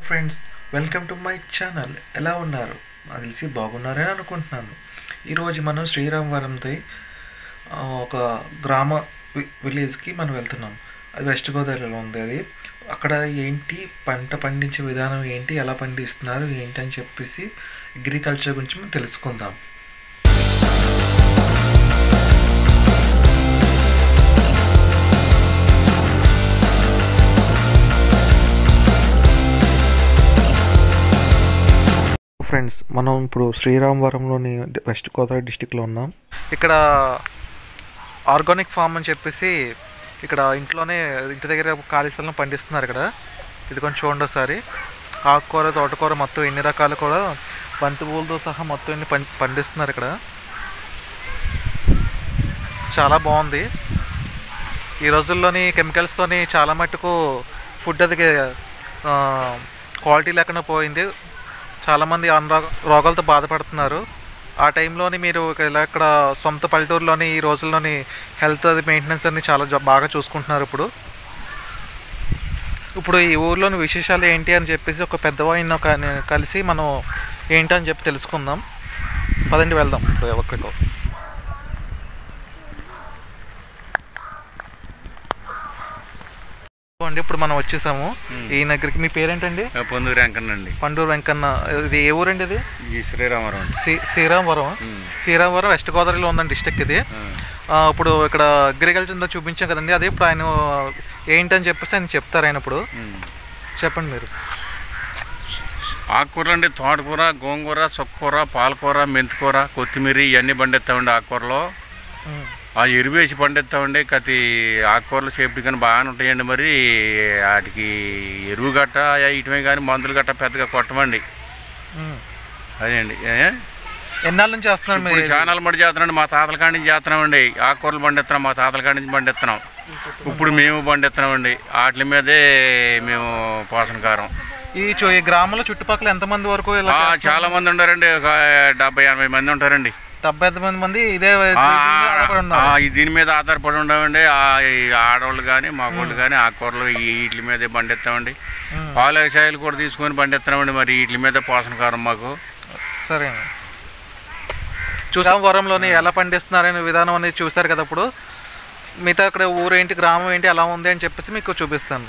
Friends welcome to my channel ఎలా ఉన్నారు నాకు తెలిసి బాగున్నారని అనుకుంటున్నాను ఈరోజు మనం శ్రీరామవరంతో ఆ, ఒక గ్రామ వి- విలేజ్కి మనం వెళ్తున్నాం అది వెస్ట్ గోదావరిలో ఉంది అది అక్కడ ఏంటి పంట పండించే విధానం ఏంటి ఎలా పండిస్తున్నారు ఏంటి అని చెప్పేసి అగ్రికల్చర్ గురించి మనం తెలుసుకుందాం ఫ్రెండ్స్ మనం ఇప్పుడు శ్రీరామవరంలోని వెస్ట్ గోదావరి డిస్టిక్లో ఉన్నాం ఇక్కడ ఆర్గానిక్ ఫామ్ అని చెప్పేసి ఇక్కడ ఇంట్లోనే ఇంటి దగ్గర ఖాళీ స్థలం పండిస్తున్నారు ఇక్కడ ఇది కొంచెం చూడండి ఒకసారి ఆకుకూర తోటకూర మొత్తం ఎన్ని రకాలు కూడా బంతి పూలతో సహా మొత్తం ఎన్ని పం పండిస్తున్నారు ఇక్కడ చాలా బాగుంది ఈ రోజుల్లోని కెమికల్స్తోని చాలా మట్టుకు ఫుడ్ అది ఆ, క్వాలిటీ లేకుండా పోయింది చాలామంది అనారో రోగాలతో బాధపడుతున్నారు ఆ టైంలోని మీరు ఇక్కడ ఇలా ఇక్కడ సొంత పల్లెటూరులోని ఈ రోజుల్లోని హెల్త్ అది మెయింటెనెన్స్ అన్ని చాలా జా- బాగా చూసుకుంటున్నారు ఇప్పుడు ఇప్పుడు ఈ ఊర్లోని విశేషాలు ఏంటి అని చెప్పేసి ఒక పెద్దవాయిని ఒక కలిసి మనం ఏంటని చెప్పి తెలుసుకుందాం పదండి వెళ్దాం ఇప్పుడు ఎక్కడికో అండి ఇప్పుడు మనం వచ్చేసాము ఈ దగ్గరికి మీ పేరేంటండి పొందూరు వెంకన్నండి పండూరు వెంకన్న ఇది ఏ ఊరండి ఇది ఈ శ్రీరామవరం అండి శ్రీ శ్రీరామవరం శ్రీరామవరం వెస్ట్ గోదావరిలో ఉందండి డిస్టిక్ ఇది ఆ, ఇప్పుడు ఇక్కడ అగ్రికల్చర్ చూపించాం కదండి అదే ఇప్పుడు ఆయన ఏంటని చెప్పేసి ఆయన చెప్తారు ఆయన ఇప్పుడు చెప్పండి మీరు ఆకుకూరలు అండి తోటకూర గోంగూర చుక్కకూర పాలకూర మెంతికూర కొత్తిమీర ఇవన్నీ పండిస్తామండి ఆకుకూరలో ఉమ్, ఆ ఎరువు వేసి పండిస్తామండి కతి ఆకుకూరలు సేఫ్టీ కానీ బాగానే ఉంటాయండి మరి వాటికి ఎరువు గట్ట ఇటువే కానీ మందులు గట్ట పెద్దగా కొట్టమండి ఉమ్. అదే అండి ఏ? ఎన్నాళ్ళ నుంచి చేస్తున్నారు ఇప్పుడు మీరు ఛానల్ మడి చేస్తున్నాండి మా తాతల కాడి నుంచి చేస్తున్నామండి ఆకుకూరలు పండిస్తున్నాం మా తాతల కాడి నుంచి పండిస్తున్నాం ఇప్పుడు మేము పండిస్తున్నామండి వాటి మీదే మేము పోషణకారం ఈ చు- ఈ గ్రామంలో చుట్టుపక్కల ఎంతమంది వరకు ఇలా ఆ, చేస్తున్నారు? చాలా మంది ఉన్నారండి ఒక డెబ్బై ఎనభై మంది ఉంటారండి డెబ్బై ఐదు మంది మంది ఇదే ఆ, దీని మీద ఆధారపడి ఆ, ఉన్నారు. ఈ దీని మీద ఆధారపడి ఉండమండి ఆ, ఈ ఆడవాళ్ళు కానీ మగవాళ్ళు కానీ ఆకుకూరలు ఈ వీటి మీదే పండిస్తామండి ఉమ్. పాల వ్యవసాయాలు కూడా తీసుకొని పండిస్తున్నామండి మరి వీటి మీద పోషణకారం మాకు సరే చూసాం వరంలోని ఎలా పండిస్తున్నారనే విధానం అనేది చూశారు కదా ఇప్పుడు మిగతా అక్కడ ఊరు ఏంటి గ్రామం ఏంటి ఎలా ఉంది అని చెప్పేసి మీకు చూపిస్తాను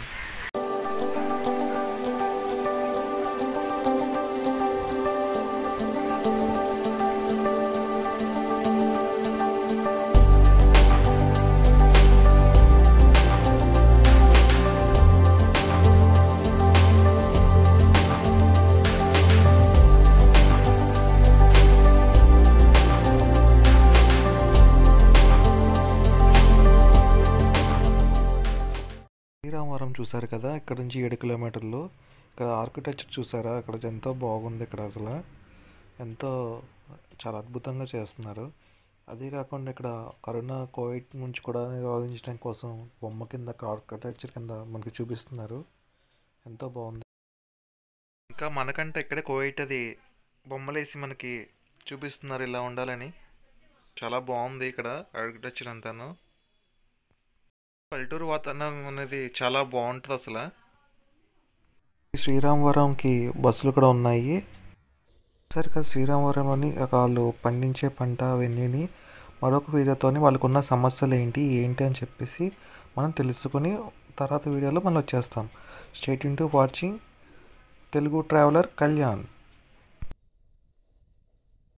శ్రీరామవరం చూసారు కదా ఇక్కడ నుంచి ఏడు కిలోమీటర్లు ఇక్కడ ఆర్కిటెక్చర్ చూసారా ఇక్కడ ఎంతో బాగుంది ఇక్కడ అసలు ఎంతో చాలా అద్భుతంగా చేస్తున్నారు అదే కాకుండా ఇక్కడ కరోనా కోవిడ్ నుంచి కూడా నిరోధించడం కోసం బొమ్మ కింద ఆర్కిటెక్చర్ కింద మనకి చూపిస్తున్నారు ఎంతో బాగుంది ఇంకా మనకంటే ఇక్కడే కోవిడ్ అది బొమ్మలేసి మనకి చూపిస్తున్నారు ఇలా ఉండాలని చాలా బాగుంది ఇక్కడ ఆర్కిటెక్చర్ అంతాను పల్లెటూరు వాతావరణం అనేది చాలా బాగుంటుంది అసలు శ్రీరామవరంకి బస్సులు కూడా ఉన్నాయి సరే కదా శ్రీరామవరంలోని వాళ్ళు పండించే పంట అవన్నీ మరొక వీడియోతోని వాళ్ళకున్న సమస్యలు ఏంటి ఏంటి అని చెప్పేసి మనం తెలుసుకొని తర్వాత వీడియోలో మనం వచ్చేస్తాం state into watching Telugu traveller Kalyan